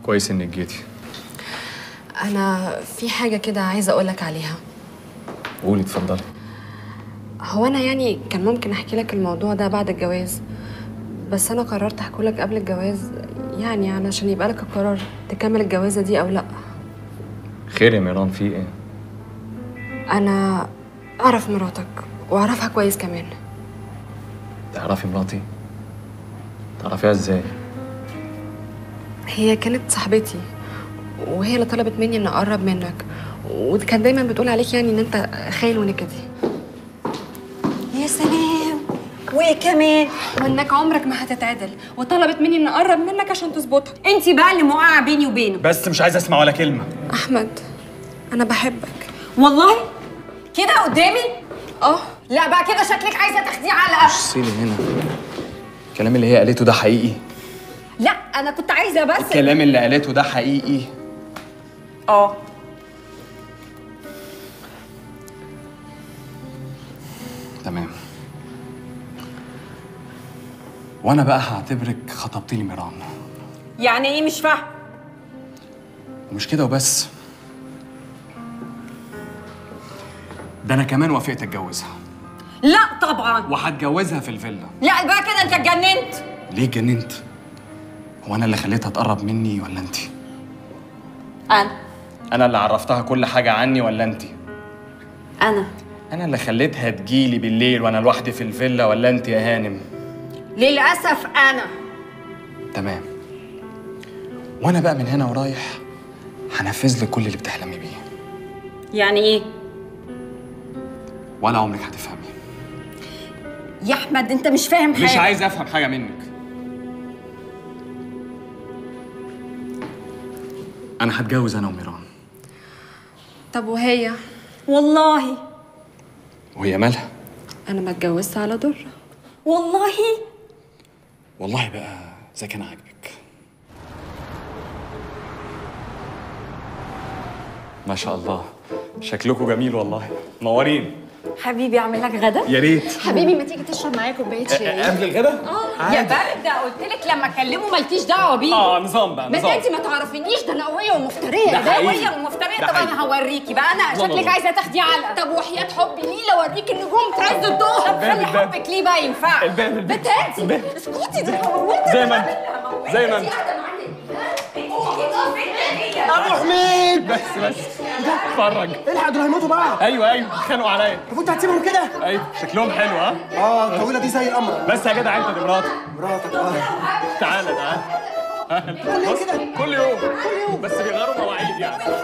كويس انك جيتي انا في حاجه كده عايزه اقولك عليها قولي اتفضلي هو انا يعني كان ممكن احكي لك الموضوع ده بعد الجواز بس انا قررت احكي لك قبل الجواز يعني علشان يبقى لك القرار تكمل الجوازه دي او لا خير يا ميران في ايه انا اعرف مراتك واعرفها كويس كمان تعرفي مراتي تعرفيها ازاي هي كانت صاحبتي وهي اللي طلبت مني ان اقرب منك وكانت دايما بتقول عليك يعني ان انت خاين ونكدي يا سلام وايه كمان وانك عمرك ما هتتعدل وطلبت مني ان اقرب منك عشان تظبطها انت بقى اللي موقعه بيني وبينه بس مش عايز اسمع ولا كلمه احمد انا بحبك والله كده قدامي اه لا بقى كده شكلك عايزه تاخديه علقه بصيلي هنا الكلام اللي هي قالته ده حقيقي لا انا كنت عايزه بس الكلام اللي قالته ده حقيقي اه تمام وانا بقى هعتبرك خطبتي لي ميران يعني ايه مش فاهم ومش كده وبس ده انا كمان وافقت اتجوزها لا طبعا وهتجوزها في الفيلا لا بقى كده انت اتجننت ليه اتجننت هو انا اللي خليتها تقرب مني ولا انت انا انا اللي عرفتها كل حاجه عني ولا انت انا انا اللي خليتها تجيلي بالليل وانا لوحدي في الفيلا ولا انت يا هانم للاسف انا تمام وانا بقى من هنا ورايح هنفذ لك كل اللي بتحلمي بيه يعني ايه ولا عمرك هتفهمي يا احمد انت مش فاهم حاجه مش عايز افهم حاجه منك انا هتجوز انا وميران طب وهي والله وهي مالها انا ما اتجوزت على ضره والله والله بقى اذا كان عاجبك ما شاء الله شكلكم جميل والله منورين حبيبي اعمل لك غدا يا ريت حبيبي ما تيجي تشرب معايا كوبايه شاي قبل الغدا يا بارده قلت لك لما اكلمه مالكيش دعوه بيه اه نظام بقى بس نظام انت ما تعرفينيش ده انا قويه ومفتريه ده ده حقيقي. قويه ومفتريه ده طب حقيقي. انا هوريكي بقى انا الله شكلك الله. عايزه تاخدي علقه طب وحياه حبي ليه لو اوريك النجوم في عز الظهر طب الباب، خلي الباب. حبك ليه بقى ينفع الباب، الباب. بنت انت الباب. اسكتي ده هموتك زي ما انت. زي ما انت. ابو حميد بس بس اتفرج الحق دول هيموتوا بعض ايوه ايوه اتخانقوا عليا طب انت هتسيبهم كده ايوه شكلهم حلو ها اه الطويله دي زي القمر بس يا جدع انت دي مراتي مراتك اه تعالى تعالى كل يوم كده كل يوم كل يوم بس بيغيروا مواعيد يعني